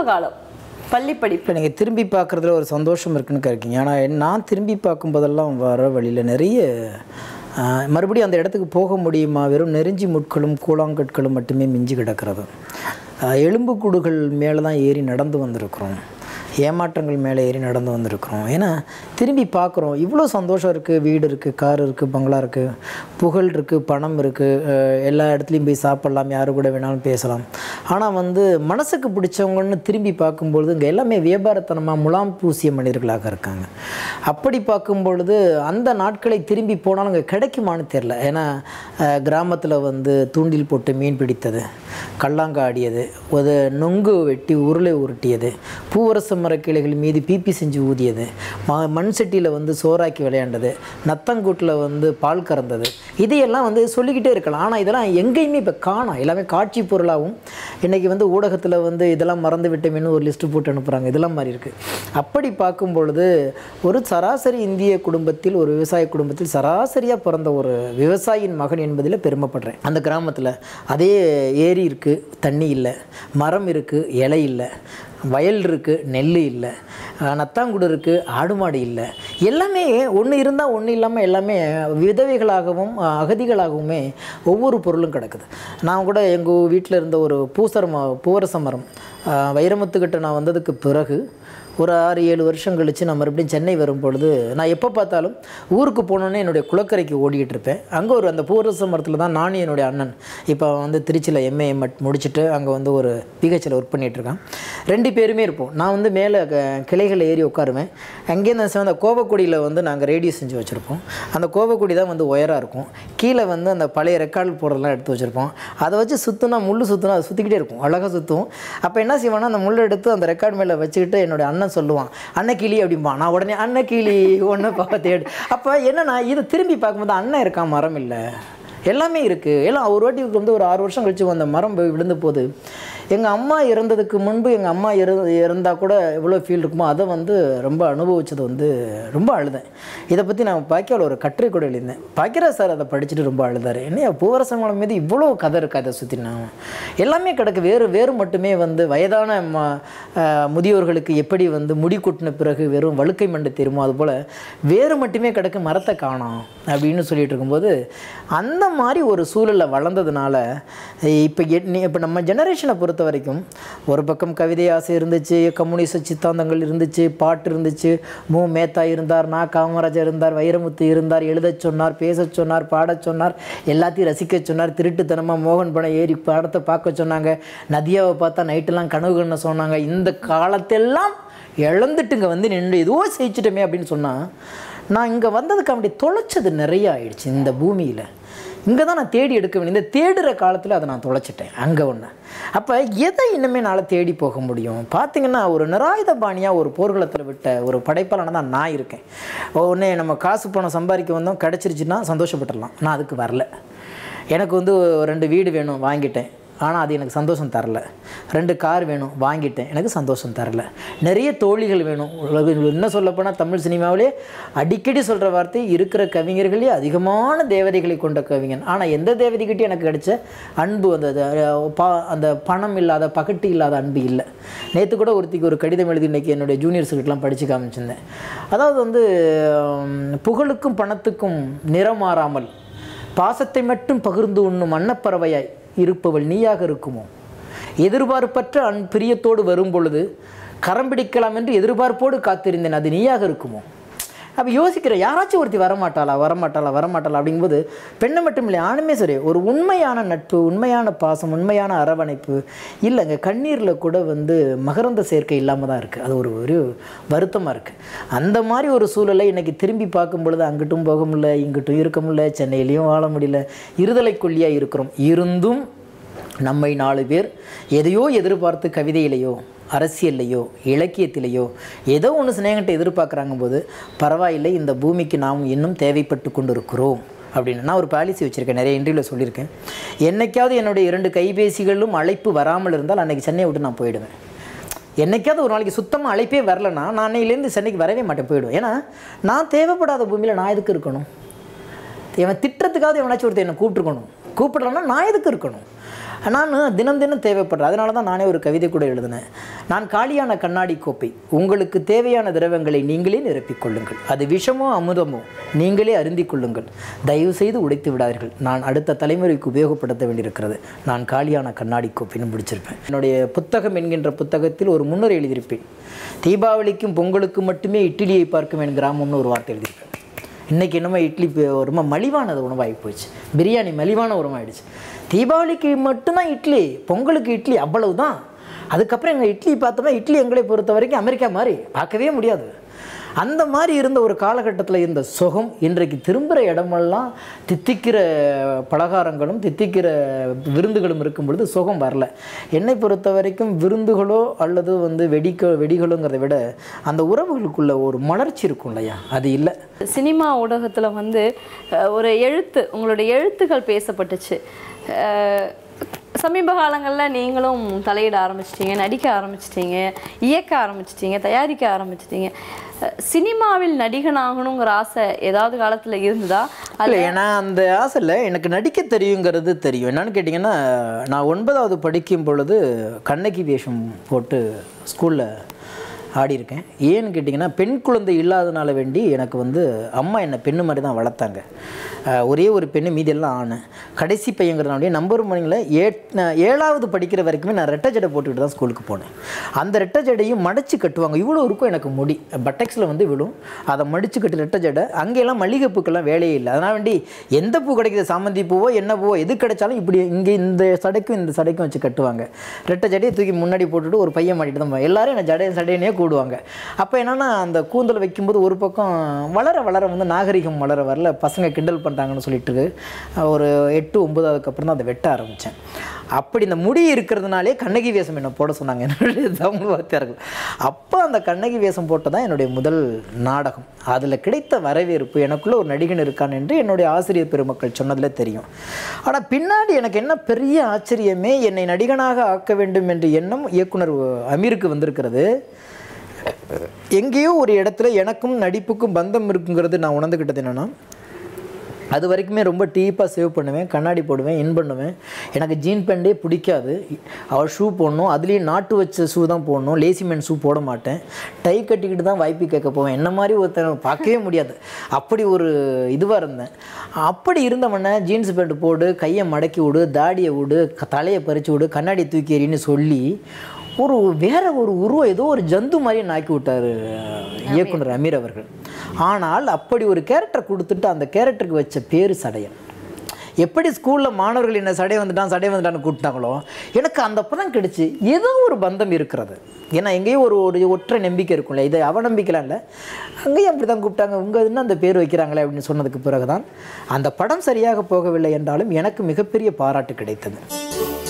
காலம் பள்ளி படிப்பு இப்போ நீங்கள் திரும்பி பார்க்குறதுல ஒரு சந்தோஷம் இருக்குன்னு இருக்கீங்க ஆனால் நான் திரும்பி பார்க்கும்போதெல்லாம் வர வழியில் நிறைய ஆஹ், மறுபடியும் அந்த இடத்துக்கு போக முடியுமா வெறும் நெருஞ்சி முட்களும் கூழாங்கற்களும் மட்டுமே மிஞ்சி கிடக்கிறது ஆஹ், எலும்புக்கூடுகள் மேலே தான் ஏறி நடந்து வந்திருக்கிறோம் ஏமாற்றங்கள் மேலே ஏறி நடந்து வந்திருக்கிறோம் ஏன்னா திரும்பி பார்க்குறோம் இவ்வளோ சந்தோஷம் இருக்குது வீடு இருக்குது கார் இருக்குது பங்களா இருக்குது புகழ் இருக்குது பணம் இருக்குது எல்லா இடத்துலையும் போய் சாப்பிட்லாம் யாரு கூட வேணாலும் பேசலாம் ஆனால் வந்து மனசுக்கு பிடிச்சவங்கன்னு திரும்பி பார்க்கும்பொழுது இங்கே எல்லாமே வியாபாரத்தனமாக முலாம் பூசிய மனிதர்களாக இருக்காங்க அப்படி பார்க்கும் பொழுது அந்த நாட்களை திரும்பி போனாலும் இங்கே கிடைக்குமான்னு தெரில ஏன்னா கிராமத்தில் வந்து தூண்டில் போட்டு மீன் பிடித்தது கல்லாங்க ஆடியது ஒரு நொங்கு வெட்டி உருளை உருட்டியது பூவரச மரக்கிளைகள் மீது பீப்பி செஞ்சு ஊதியது ம மண் சட்டியில் வந்து சோறாக்கி விளையாண்டது நத்தங்கூட்டில் வந்து பால் கறந்தது இதையெல்லாம் வந்து சொல்லிக்கிட்டே இருக்கலாம் ஆனால் இதெல்லாம் எங்கேயுமே இப்போ காணோம் எல்லாமே காட்சி பொருளாகவும் இன்றைக்கி வந்து ஊடகத்தில் வந்து இதெல்லாம் மறந்து விட்டோமேனு ஒரு லிஸ்ட்டு போட்டு அனுப்புகிறாங்க இதெல்லாம் மாதிரி இருக்குது அப்படி பார்க்கும் பொழுது ஒரு சராசரி இந்திய குடும்பத்தில் ஒரு விவசாய குடும்பத்தில் சராசரியாக பிறந்த ஒரு விவசாயியின் மகன் என்பதில் பெருமைப்படுறேன் அந்த கிராமத்தில் அதே ஏரி இருக்குது தண்ணி இல்லை மரம் இருக்குது இலை இல்லை வயல் இருக்குது நெல் இல்லை அஹ் நத்தாங்குடு இருக்குது ஆடு மாடு இல்லை எல்லாமே ஒன்று இருந்தால் ஒன்று இல்லாமல் எல்லாமே விதவைகளாகவும் அஹ் அகதிகளாகவுமே ஒவ்வொரு பொருளும் கிடக்குது நான் கூட எங்கள் வீட்டில் இருந்த ஒரு பூசர ம பூவரச மரம் அஹ் வைரமுத்துக்கிட்ட நான் வந்ததுக்கு பிறகு ஒரு ஆறு ஏழு வருஷம் கழித்து நான் மறுபடியும் சென்னை வரும் பொழுது நான் எப்போ பார்த்தாலும் ஊருக்கு போனோன்னே என்னுடைய குளக்கரைக்கு ஓடிக்கிட்டு இருப்பேன் அங்கே ஒரு அந்த பூரச மரத்தில் தான் நானும் என்னுடைய அண்ணன் இப்போ வந்து திருச்சியில் எம்ஏ எம்எட் முடிச்சுட்டு அங்கே வந்து ஒரு பிஹெச்சில் ஒர்க் பண்ணிகிட்டு இருக்கான் ரெண்டு பேருமே இருப்போம் நான் வந்து மேலே கிளைகளில் ஏறி உட்காருவேன் அங்கேருந்து அந்த கோவக்குடியில் வந்து நாங்கள் ரேடியோ செஞ்சு வச்சுருப்போம் அந்த கோவக்குடி தான் வந்து ஒயராக இருக்கும் கீழே வந்து அந்த பழைய ரெக்கார்டு போடுறதெல்லாம் எடுத்து வச்சுருப்போம் அதை வச்சு சுற்றினா முள் சுற்றினா அது சுற்றிக்கிட்டே இருக்கும் அழகாக சுற்றும் அப்போ என்ன செய்வானா அந்த முள் எடுத்து அந்த ரெக்கார்டு மேலே வச்சுக்கிட்டு என்னுடைய அண்ணன் சொல்லுவான் அண்ணன் கிளி அப்படிம்பான் நான் உடனே அண்ணன் கிளி ஒன்று பார்க்க தேடு அப்போ என்னன்னா இதை திரும்பி பார்க்கும்போது அண்ணன் இருக்கான் மரம் இல்லை எல்லாமே இருக்குது எல்லாம் ஒரு வாட்டி வந்து ஒரு ஆறு வருஷம் கழிச்சு அந்த மரம் போய் விழுந்த போது எங்கள் அம்மா இறந்ததுக்கு முன்பு எங்கள் அம்மா இற இறந்தால் கூட எவ்வளோ ஃபீல் இருக்குமோ அதை வந்து ரொம்ப அனுபவிச்சது வந்து ரொம்ப அழுதேன் இதை பற்றி நான் பாக்கியாவில் ஒரு கட்டுரை கூட எழுதியிருந்தேன் பாக்கியராஜ் சார் அதை படிச்சுட்டு ரொம்ப அழுதார் என்னையா பூவரசங்குளம் மீது இவ்வளோ கதை இருக்குது அதை சுற்றி நான் எல்லாமே கிடக்கு வேறு வேறு மட்டுமே வந்து வயதான ம அஹ், முதியோர்களுக்கு எப்படி வந்து முடி கொட்டின பிறகு வெறும் வழுக்கை மண்டை தெரியுமோ அதுபோல் வேறு மட்டுமே கிடக்கு மரத்தை காணோம் அப்படின்னு சொல்லிட்டு இருக்கும்போது அந்த மாதிரி ஒரு சூழலில் வளர்ந்ததுனால இப்போ இப்போ நம்ம ஜெனரேஷனை பொறுத்த வரைக்கும் ஒரு பக்கம் கவிதை ஆசை இருந்துச்சு கம்யூனிச சித்தாந்தங்கள் இருந்துச்சு பாட்டு இருந்துச்சு மு மேத்தா இருந்தார் நா காமராஜர் இருந்தார் வைரமுத்து இருந்தார் எழுதச் சொன்னார் பேசச் சொன்னார் பாடச் சொன்னார் எல்லாத்தையும் ரசிக்கச் சொன்னார் திருட்டுத்தனமாக மோகன் படம் ஏறி படத்தை பார்க்க சொன்னாங்க நதியாவை பார்த்தா நைட்டெல்லாம் கனவு கண்ண சொன்னாங்க இந்த காலத்தெல்லாம் இழந்துட்டுங்க வந்து நின்று எதுவோ ஜெயிச்சிட்டோமே அப்படின்னு சொன்னால் நான் இங்கே வந்ததுக்கு அப்படி தொலைச்சது நிறைய ஆயிடுச்சு இந்த பூமியில் இங்கே தான் நான் தேடி எடுக்க வேண்டிய இந்த தேடுற காலத்தில் அதை நான் தொலைச்சிட்டேன் அங்கே ஒன்று அப்போ எதை இன்னுமே என்னால் தேடி போக முடியும் பார்த்தீங்கன்னா ஒரு நிராயுத பாணியாக ஒரு போர்க்களத்தில் விட்ட ஒரு படைப்பாளனாக தான் நான் இருக்கேன் உடனே நம்ம காசு பணம் சம்பாதிக்க வந்தோம் கிடச்சிருச்சுன்னா சந்தோஷப்பட்டுடலாம் நான் அதுக்கு வரல எனக்கு வந்து ரெண்டு வீடு வேணும் வாங்கிட்டேன் ஆனால் அது எனக்கு சந்தோஷம் தரல ரெண்டு கார் வேணும் வாங்கிட்டேன் எனக்கு சந்தோஷம் தரல நிறைய தோழிகள் வேணும் உலக என்ன சொல்லப்போனால் தமிழ் சினிமாவிலே அடிக்கடி சொல்கிற வார்த்தை இருக்கிற கவிஞர்களே அதிகமான தேவதைகளை கொண்ட கவிஞன் ஆனால் எந்த தேவதைகிட்டையும் எனக்கு கிடைச்ச அன்பு அந்த அது, பா அந்த பணம் இல்லாத பகட்டு இல்லாத அன்பு இல்லை நேற்று கூட ஒருத்திக்கு ஒரு கடிதம் எழுதி இன்னைக்கு என்னுடைய ஜூனியர்ஸுக்கிட்டலாம் படித்து காமிச்சிருந்தேன் அதாவது வந்து உம், புகழுக்கும் பணத்துக்கும் நிறம் மாறாமல் பாசத்தை மட்டும் பகிர்ந்து உண்ணும் அன்னப்பறவையாய் இருப்பவள் நீயாக இருக்குமோ எதிர்பார்ப்பற்ற அன் பிரியத்தோடு வரும் பொழுது கரம் பிடிக்கலாம் என்று எதிர்பார்ப்போடு காத்திருந்தேன் அது நீயாக இருக்குமோ அப்போ யோசிக்கிற யாராச்சும் ஒருத்தி வரமாட்டாளா வரமாட்டாளா வரமாட்டாளா அப்படிங்கும்போது பெண்ணை மட்டும் இல்லை ஆணுமே சரி ஒரு உண்மையான நட்பு உண்மையான பாசம் உண்மையான அரவணைப்பு இல்லைங்க கண்ணீரில் கூட வந்து மகரந்த சேர்க்கை இல்லாமல் தான் இருக்குது அது ஒரு ஒரு வருத்தமாக இருக்குது அந்த மாதிரி ஒரு சூழலை இன்றைக்கி திரும்பி பார்க்கும் பொழுது அங்கிட்டும் போக முடியல இங்கிட்டும் இருக்க முடியல சென்னையிலையும் வாழ முடியல இருதலை கொல்லியாக இருக்கிறோம் இருந்தும் நம்மை நாலு பேர் எதையோ எதிர்பார்த்து கவிதையிலையோ அரசியல்லையோ இலக்கியத்திலேயோ ஏதோ ஒன்று சிநேகத்தை எதிர்பார்க்குறாங்க போது பரவாயில்லை இந்த பூமிக்கு நாம் இன்னும் தேவைப்பட்டு கொண்டு இருக்கிறோம் அப்படின்னு நான் ஒரு பாலிசி வச்சுருக்கேன் நிறைய இன்டர்வியூவில் சொல்லியிருக்கேன் என்னைக்காவது என்னுடைய இரண்டு கைபேசிகளும் அழைப்பு வராமல் இருந்தால் அன்றைக்கி சென்னையை விட்டு நான் போயிடுவேன் என்னைக்காவது ஒரு நாளைக்கு சுத்தமாக அழைப்பே வரலன்னா நான் அன்னையிலேருந்து சென்னைக்கு வரவே மாட்டேன் போயிடுவேன் ஏன்னா நான் தேவைப்படாத பூமியில் நான் எதுக்கு இருக்கணும் இவன் திட்டத்துக்காவது எவனாச்சும் ஒருத்தர் என்னை கூப்பிட்டுருக்கணும் கூப்பிடலன்னா நான் எதுக்கு இருக்கணும் நான் தினம் தினம் தேவைப்படுறேன் அதனால தான் நானே ஒரு கவிதை கூட எழுதினேன் நான் காலியான கண்ணாடி கோப்பை உங்களுக்கு தேவையான திரவங்களை நீங்களே நிரப்பிக் கொள்ளுங்கள் அது விஷமோ அமுதமோ நீங்களே அருந்திக் கொள்ளுங்கள் தயவு செய்து உடைத்து விடாதீர்கள் நான் அடுத்த தலைமுறைக்கு உபயோகப்படுத்த வேண்டியிருக்கிறது நான் காலியான கண்ணாடி கோப்பைன்னு முடிச்சிருப்பேன் என்னுடைய புத்தகம் என்கின்ற புத்தகத்தில் ஒரு முன்னுரை எழுதியிருப்பேன் தீபாவளிக்கும் பொங்கலுக்கும் மட்டுமே இட்லியை பார்க்கும் என் கிராமம்னு ஒரு வார்த்தை எழுதியிருப்பேன் இன்றைக்கி என்னமோ இட்லி இப்போ ரொம்ப மலிவானது உணவாகி போச்சு பிரியாணி மலிவான உணவாயிடுச்சு தீபாவளிக்கு மட்டும்தான் இட்லி பொங்கலுக்கு இட்லி அவ்வளவுதான் அதுக்கப்புறம் எங்கள் இட்லி பார்த்தோம்னா இட்லி எங்களை பொறுத்த வரைக்கும் அமெரிக்கா மாதிரி பார்க்கவே முடியாது அந்த மாதிரி இருந்த ஒரு காலகட்டத்தில் இருந்த சுகம் இன்றைக்கு திரும்புகிற இடமெல்லாம் தித்திக்கிற பலகாரங்களும் தித்திக்கிற விருந்துகளும் இருக்கும் பொழுது சுகம் வரல என்னை பொறுத்த வரைக்கும் விருந்துகளோ அல்லது வந்து வெடிக்க வெடிகளுங்கிறத விட அந்த உறவுகளுக்குள்ள ஒரு மலர்ச்சி இருக்கும் இல்லையா அது இல்லை சினிமா ஊடகத்தில் வந்து அஹ், ஒரு எழுத்து உங்களுடைய எழுத்துக்கள் பேசப்பட்டுச்சு அஹ், சமீப காலங்களில் நீங்களும் தலையிட ஆரம்பிச்சிட்டீங்க நடிக்க ஆரம்பிச்சிட்டீங்க இயக்க ஆரம்பிச்சிட்டீங்க தயாரிக்க ஆரம்பிச்சிட்டீங்க அஹ், சினிமாவில் நடிகனாகணுங்கிற ஆசை ஏதாவது காலத்தில் இருந்ததா இல்லை ஏன்னா அந்த ஆசை இல்லை எனக்கு நடிக்க தெரியுங்கிறது தெரியும் என்னன்னு கேட்டிங்கன்னா நான் ஒன்பதாவது படிக்கும் பொழுது கண்ணகி வேஷம் போட்டு ஸ்கூலில் ஆடியிருக்கேன் ஏன்னு கேட்டிங்கன்னா பெண் குழந்தை இல்லாதனால வேண்டி எனக்கு வந்து அம்மா என்னை பெண்ணு மாதிரி தான் வளர்த்தாங்க அஹ் ஒரே ஒரு பெண்ணு மீதியெல்லாம் ஆண் கடைசி பையங்கிறதுனால நம்பர் மணியில் ஏ நான் ஏழாவது படிக்கிற வரைக்குமே நான் ரெட்டை ஜடை போட்டுக்கிட்டு தான் ஸ்கூலுக்கு போனேன் அந்த ரெட்டை ஜடையும் மடிச்சு கட்டுவாங்க இவ்வளோ இருக்கும் எனக்கு முடி பட்டெக்ஸில் வந்து விழும் அதை மடிச்சு கட்டி ரெட்டை ஜடை அங்கெல்லாம் மல்லிகை பூக்கெல்லாம் வேலையே இல்லை அதனால் வேண்டி எந்த பூ கிடைக்குது சாமந்தி பூவோ என்ன பூவோ எது கிடைச்சாலும் இப்படி இங்கே இந்த சடைக்கும் இந்த சடைக்கும் வச்சு கட்டுவாங்க ரெட்டை ஜடையை தூக்கி முன்னாடி போட்டுட்டு ஒரு பையன் மாட்டிட்டு தான் போவாங்க. எல்லாரும் என்ன ஜடைய சடையனே கூடுவாங்க அப்போ என்னன்னா அந்த கூந்தல் வைக்கும்போது ஒரு பக்கம் வளர வளர வந்து நாகரிகம் வளர வரல பசங்க கிண்டல் பண்ணுறாங்கன்னு சொல்லிட்டு ஒரு எட்டு ஒன்பதாவதுக்கு அப்புறம் தான் அதை வெட்ட ஆரம்பித்தேன் அப்படி இந்த முடி இருக்கிறதுனாலே கண்ணகி வேஷம் என்ன போட சொன்னாங்க என்னுடைய தமிழ் வாத்தியார்கள் அப்போ அந்த கண்ணகி வேஷம் போட்டு தான் என்னுடைய முதல் நாடகம் அதில் கிடைத்த வரவேற்பு எனக்குள்ள ஒரு நடிகன் இருக்கான் என்று என்னுடைய ஆசிரியர் பெருமக்கள் சொன்னதில் தெரியும் ஆனால் பின்னாடி எனக்கு என்ன பெரிய ஆச்சரியமே என்னை நடிகனாக ஆக்க வேண்டும் என்ற எண்ணம் இயக்குனர் அமீருக்கு வந்திருக்கிறது எங்கேயோ ஒரு இடத்துல எனக்கும் நடிப்புக்கும் பந்தம் இருக்குங்கிறது நான் உணர்ந்துக்கிட்டது என்னென்னா அது வரைக்குமே ரொம்ப டீப்பாக சேவ் பண்ணுவேன் கண்ணாடி போடுவேன் இன் பண்ணுவேன் எனக்கு ஜீன் பேண்டே பிடிக்காது அவள் ஷூ போடணும் அதுலேயும் நாட்டு வச்ச ஷூ தான் போடணும் லேசி மேன் ஷூ போட மாட்டேன் டை கட்டிக்கிட்டு தான் வாய்ப்பு கேட்க போவேன் என்ன மாதிரி ஒருத்தன் பார்க்கவே முடியாது அப்படி ஒரு இதுவாக இருந்தேன் அப்படி இருந்தவன ஜீன்ஸ் பேண்ட் போடு கையை மடக்கி விடு தாடியை விடு க- தலையை பறித்து விடு கண்ணாடி தூக்கி எறின்னு சொல்லி ஒரு வேற ஒரு உருவம் ஏதோ ஒரு ஜந்து மாதிரி நாக்கி விட்டார் இயக்குனர் அமீர் அவர்கள் ஆனால் அப்படி ஒரு கேரக்டர் கொடுத்துட்டு அந்த கேரக்டருக்கு வச்ச பேர் சடையன் எப்படி ஸ்கூலில் மாணவர்கள் என்ன சடை வந்துட்டான் சடை வந்துட்டான்னு கூப்பிட்டாங்களோ எனக்கு அந்த பதம் கிடைச்சு ஏதோ ஒரு பந்தம் இருக்கிறது ஏன்னா எங்கேயும் ஒரு ஒரு ஒற்றை நம்பிக்கை இருக்கும்ல இது அவநம்பிக்கைலாம் இல்லை அங்கேயும் அப்படி தான் கூப்பிட்டாங்க உங்கள் இதுன்னு அந்த பேர் வைக்கிறாங்களே அப்படின்னு சொன்னதுக்கு பிறகு தான் அந்த படம் சரியாக போகவில்லை என்றாலும் எனக்கு மிகப்பெரிய பாராட்டு கிடைத்தது